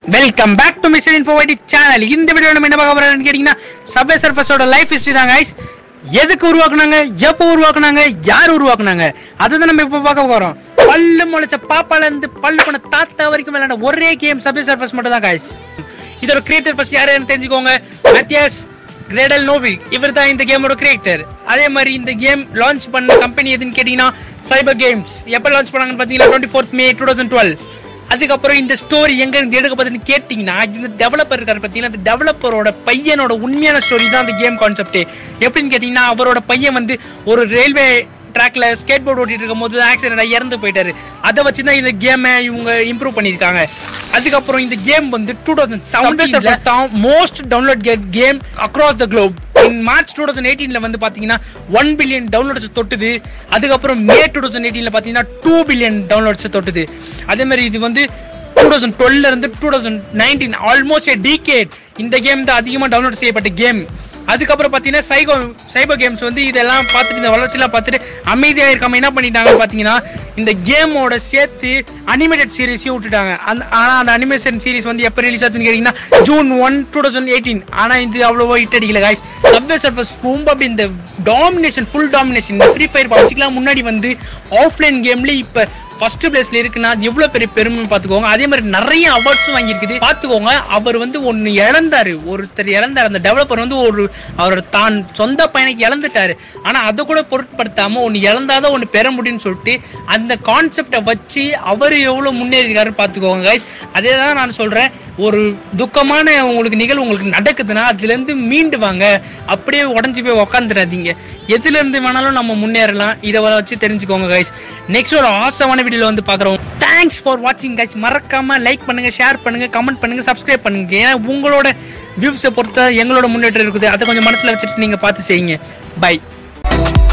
welcome back to mister இன்ஃபோவைடி channel இந்த video நம்ம என்ன பார்க்க போறோம்னு கேட்டிங்கன்னா சப்வே சர்ஃபஸோட லைஃப் ஹிஸ்ட்ரி தான் guys எதுக்கு உருவாக்குனாங்க எப்போ உருவாக்குனாங்க யார் உருவாக்குனாங்க அதுதான் நம்ம இப்போ பார்க்க போறோம் பல்லு முளைச்ச பாப்பால இருந்து பல்லு பண்ண தாத்தா வரைக்கும் விளையாட ஒரே கேம் சப்வே சர்ஃபஸ் மட்டும் தான் guys இதோட கிரியேட்டர் ஃபர்ஸ்ட் யாருன்னு தெரிஞ்சுக்கோங்க மேத்தியாஸ் கிரேடல் நோவி இவர் தான் இந்த கேமோட கிரியேட்டர் அதே மாதிரி இந்த கேம் லான்ச் பண்ண கம்பெனி எதுன்னு கேட்டீங்கன்னா சைபர் கேம்ஸ் எப்போ லான்ச் பண்ணாங்கன்னு பார்த்தீங்கன்னா twenty fourth May two thousand twelve அதுக்கப்புறம் இந்த ஸ்டோரி எங்க இருந்து எடுக்கப்பட்டதுன்னு கேட்டிங்கன்னா இந்த டெவலப்பர் இருக்காரு பார்த்தீங்கன்னா அந்த டெவலப்பரோட பையனோட உண்மையான ஸ்டோரி தான் அந்த கேம் கான்செப்டே எப்படின்னு கேட்டிங்கன்னா அவரோட பையன் வந்து ஒரு ரயில்வே ட்ராக்ல ஸ்கேட் போர்டு ஓட்டிட்டு இருக்கும் போது ஆக்சிடென்ட் ஆகி இறந்து போயிட்டாரு அதை வச்சு தான் இந்த கேமை இவங்க இம்ப்ரூவ் பண்ணியிருக்காங்க அதுக்கப்புறம் இந்த கேம் வந்து டூ தௌசண்ட் செவன்டீன் தான் most download game across the globe in March two thousand எயிட்டீன்ல வந்து பாத்தீங்கன்னா ஒன் பில்லியன் டவுன்லோட்ஸ் தொட்டுது அதுக்கப்புறம் மே டூ தௌசண்ட் எயிட்டீன்ல பாத்தீங்கன்னா டூ பில்லியன் டவுன்லோட்ஸ் தொட்டுது அதே மாதிரி இது வந்து டூ தௌசண்ட் டுவெல்ல இருந்து two thousand nineteen almost decade இந்த கேம் தான் அதிகமாக டவுன்லோட் செய்யப்பட்ட கேம் அதுக்கப்புறம் பார்த்தீங்கன்னா சைகோ சைபர் கேம்ஸ் வந்து இதெல்லாம் பார்த்துட்டு இந்த வளர்ச்சியெல்லாம் பார்த்துட்டு அமைதியாக இருக்காம என்ன பண்ணிட்டாங்கன்னு பார்த்தீங்கன்னா இந்த கேமோட சேர்த்து அனிமேட்டட் சீரிஸையும் விட்டுட்டாங்க அந்த ஆனால் அந்த அனிமேஷன் சீரிஸ் வந்து எப்போ ரிலீஸ் ஆச்சுன்னு கேட்டிங்கன்னா June one two thousand eighteen ஆனால் இது அவ்வளோவா ஹிட் அடிக்கல காய்ஸ் சப்வே சர்ஃபஸ் ரொம்ப அப்படி இந்த டாமினேஷன் ஃபுல் டாமினேஷன் இந்த ஃப்ரீ ஃபயர் பப்ஜிக்கெலாம் முன்னாடி வந்து ஆஃப்லைன் கேம்ல இப்போ ஃபர்ஸ்ட் பிளேஸ்ல இருக்குன்னா அது எவ்வளவு பெரிய பெருமை பாத்துக்கோங்க அதே மாதிரி நிறைய அவார்ட்ஸும் வாங்கியிருக்குது பாத்துக்கோங்க அவர் வந்து ஒன்னு இழந்தாரு ஒருத்தர் இழந்தாரு அந்த டெவலப்பர் வந்து ஒரு அவரோட தான் சொந்த பையனுக்கு இழந்துட்டாரு ஆனா அதை கூட பொருட்படுத்தாம ஒன்னு இழந்தாதான் ஒன்னு பெற முடியும்னு சொல்லிட்டு அந்த கான்செப்டை வச்சு அவர் எவ்வளவு முன்னேறிருக்காரு பாத்துக்கோங்க கைஸ் அதே தான் நான் சொல்றேன் ஒரு துக்கமான உங்களுக்கு நிகழ்வு உங்களுக்கு நடக்குதுன்னா அதுல இருந்து மீண்டு வாங்க அப்படியே உடஞ்சி போய் உக்காந்துடாதீங்க எதுல இருந்து வேணாலும் நம்ம முன்னேறலாம் இதை வச்சு தெரிஞ்சுக்கோங்க கைஸ் நெக்ஸ்ட் ஒரு ஆசமான வீடியோல வந்து பாக்குறோம் தேங்க்ஸ் ஃபார் வாட்சிங் கைஸ் மறக்காம லைக் பண்ணுங்க ஷேர் பண்ணுங்க கமெண்ட் பண்ணுங்க சப்ஸ்கிரைப் பண்ணுங்க ஏன்னா உங்களோட வியூஸை பொறுத்த எங்களோட முன்னேற்றம் இருக்குது அதை கொஞ்சம் மனசுல வச்சுட்டு நீங்க பார்த்து செய்யுங்க பை